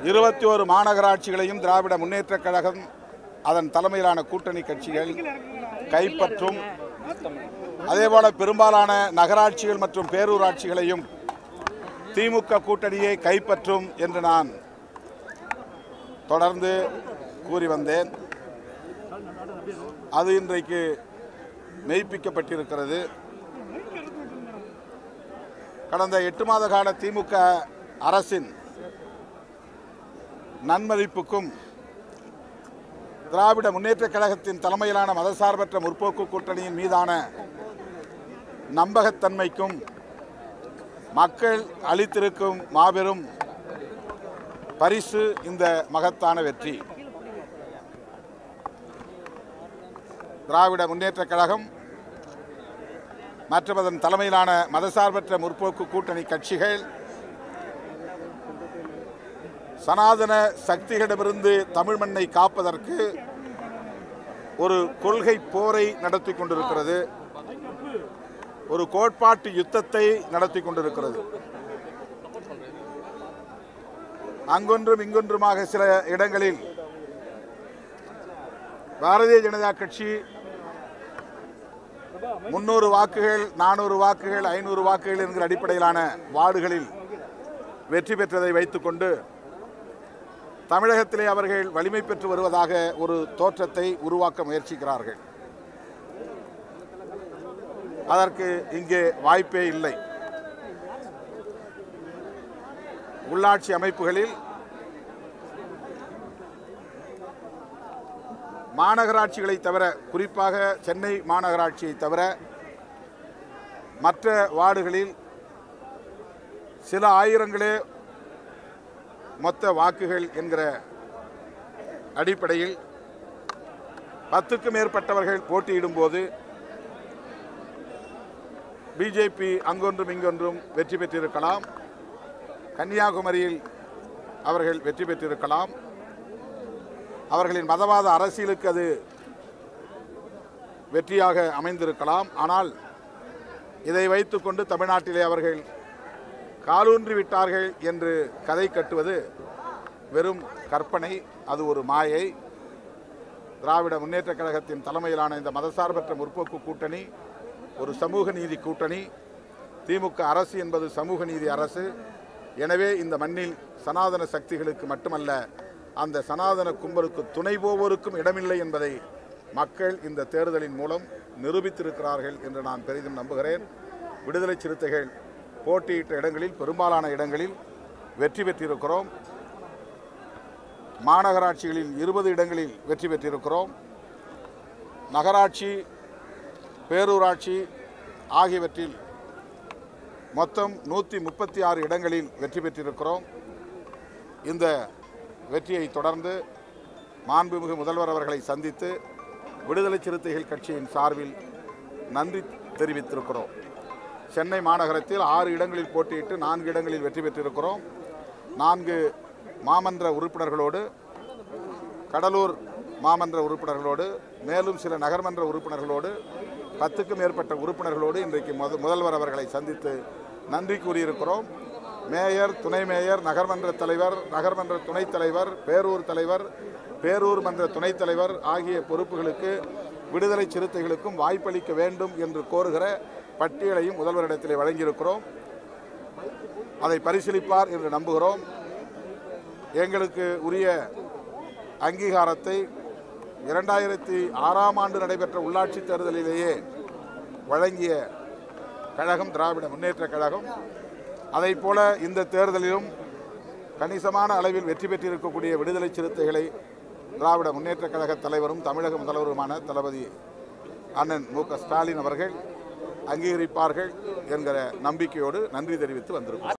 இருபத்தி ஒரு மாநகராட்சிகளையும் திராவிட முன்னேற்றக் கழகம் அதன் தலைமையிலான கூட்டணி கட்சிகள் கைப்பற்றும் அதேபோல பெரும்பாலான நகராட்சிகள் மற்றும் பேரூராட்சிகளையும் திமுக கூட்டணியை கைப்பற்றும் என்று நான் தொடர்ந்து கூறி வந்தேன் அது இன்றைக்கு மெய்ப்பிக்கப்பட்டிருக்கிறது கடந்த எட்டு மாத கால திமுக அரசின் நன்மதிப்புக்கும் திராவிட முன்னேற்றக் கழகத்தின் தலைமையிலான மதசார்பற்ற முற்போக்கு கூட்டணியின் மீதான நம்பகத்தன்மைக்கும் மக்கள் அளித்திருக்கும் மாபெரும் பரிசு இந்த மகத்தான வெற்றி திராவிட முன்னேற்றக் கழகம் மற்றும் அதன் தலைமையிலான மதசார்பற்ற முற்போக்கு கூட்டணி கட்சிகள் சனாதன சக்திகளிடமிருந்து தமிழ் மண்ணை காப்பதற்கு ஒரு கொள்கை போரை நடத்தி கொண்டிருக்கிறது ஒரு கோட்பாட்டு யுத்தத்தை நடத்தி கொண்டிருக்கிறது அங்கொன்றும் இங்கொன்றுமாக சில இடங்களில் பாரதிய ஜனதா கட்சி முன்னூறு வாக்குகள் நானூறு வாக்குகள் ஐநூறு வாக்குகள் என்கிற அடிப்படையிலான வார்டுகளில் வெற்றி பெற்றதை வைத்துக்கொண்டு தமிழகத்திலே அவர்கள் வலிமை பெற்று வருவதாக ஒரு தோற்றத்தை உருவாக்க முயற்சிக்கிறார்கள் அதற்கு இங்கே வாய்ப்பே இல்லை உள்ளாட்சி அமைப்புகளில் மாநகராட்சிகளை தவிர குறிப்பாக சென்னை மாநகராட்சியை தவிர மற்ற வார்டுகளில் சில ஆயிரங்களே மொத்த வாக்குகள் என்கிற அடிப்படையில் பத்துக்கும் மேற்பட்டவர்கள் போட்டியிடும்போது பிஜேபி அங்கொன்றும் இங்கொன்றும் வெற்றி பெற்றிருக்கலாம் கன்னியாகுமரியில் அவர்கள் வெற்றி பெற்றிருக்கலாம் அவர்களின் மதவாத அரசியலுக்கு அது வெற்றியாக அமைந்திருக்கலாம் ஆனால் இதை வைத்துக்கொண்டு தமிழ்நாட்டிலே அவர்கள் காலூன்றி விட்டார்கள் என்று கதை கட்டுவது வெறும் கற்பனை அது ஒரு மாயை திராவிட முன்னேற்றக் கழகத்தின் தலைமையிலான இந்த மதசார்பற்ற முற்போக்கு கூட்டணி ஒரு சமூக நீதி கூட்டணி திமுக அரசு என்பது சமூக நீதி அரசு எனவே இந்த மண்ணில் சனாதன சக்திகளுக்கு மட்டுமல்ல அந்த சனாதன கும்பலுக்கு துணை போவோருக்கும் இடமில்லை என்பதை மக்கள் இந்த தேர்தலின் மூலம் நிரூபித்திருக்கிறார்கள் என்று நான் பெரிதும் நம்புகிறேன் விடுதலை சிறுத்தைகள் போட்டியிட்ட இடங்களில் பெரும்பாலான இடங்களில் வெற்றி பெற்றிருக்கிறோம் மாநகராட்சிகளில் இருபது இடங்களில் வெற்றி பெற்றிருக்கிறோம் நகராட்சி பேரூராட்சி ஆகியவற்றில் மொத்தம் நூற்றி முப்பத்தி ஆறு இடங்களில் வெற்றி பெற்றிருக்கிறோம் இந்த வெற்றியை தொடர்ந்து மாண்புமிகு முதல்வர் அவர்களை சந்தித்து விடுதலை சிறுத்தைகள் கட்சியின் சார்பில் நன்றி தெரிவித்திருக்கிறோம் சென்னை மாநகரத்தில் ஆறு இடங்களில் போட்டியிட்டு நான்கு இடங்களில் வெற்றி பெற்றிருக்கிறோம் நான்கு மாமன்ற உறுப்பினர்களோடு கடலூர் மாமன்ற உறுப்பினர்களோடு மேலும் சில நகர்மன்ற உறுப்பினர்களோடு பத்துக்கும் மேற்பட்ட உறுப்பினர்களோடு இன்றைக்கு முத முதல்வர் அவர்களை சந்தித்து நன்றி கூறியிருக்கிறோம் மேயர் துணை மேயர் நகர்மன்ற தலைவர் நகர்மன்ற துணைத் தலைவர் பேரூர் தலைவர் பேரூர் மன்ற துணைத் தலைவர் ஆகிய பொறுப்புகளுக்கு விடுதலை சிறுத்தைகளுக்கும் வாய்ப்பளிக்க வேண்டும் என்று கோருகிற பட்டியலையும் முதல்வரிடத்திலே வழங்கியிருக்கிறோம் அதை பரிசீலிப்பார் என்று நம்புகிறோம் எங்களுக்கு உரிய அங்கீகாரத்தை இரண்டாயிரத்தி ஆறாம் ஆண்டு நடைபெற்ற உள்ளாட்சி தேர்தலிலேயே வழங்கிய கழகம் திராவிட முன்னேற்றக் கழகம் அதைப் போல இந்த தேர்தலிலும் கணிசமான அளவில் வெற்றி பெற்றிருக்கக்கூடிய விடுதலை சிறுத்தைகளை திராவிட முன்னேற்றக் கழக தலைவரும் தமிழக முதல்வருமான தளபதி அண்ணன் மு க ஸ்டாலின் அவர்கள் அங்கீகரிப்பார்கள் என்கிற நம்பிக்கையோடு நன்றி தெரிவித்து வந்திருக்கிறோம்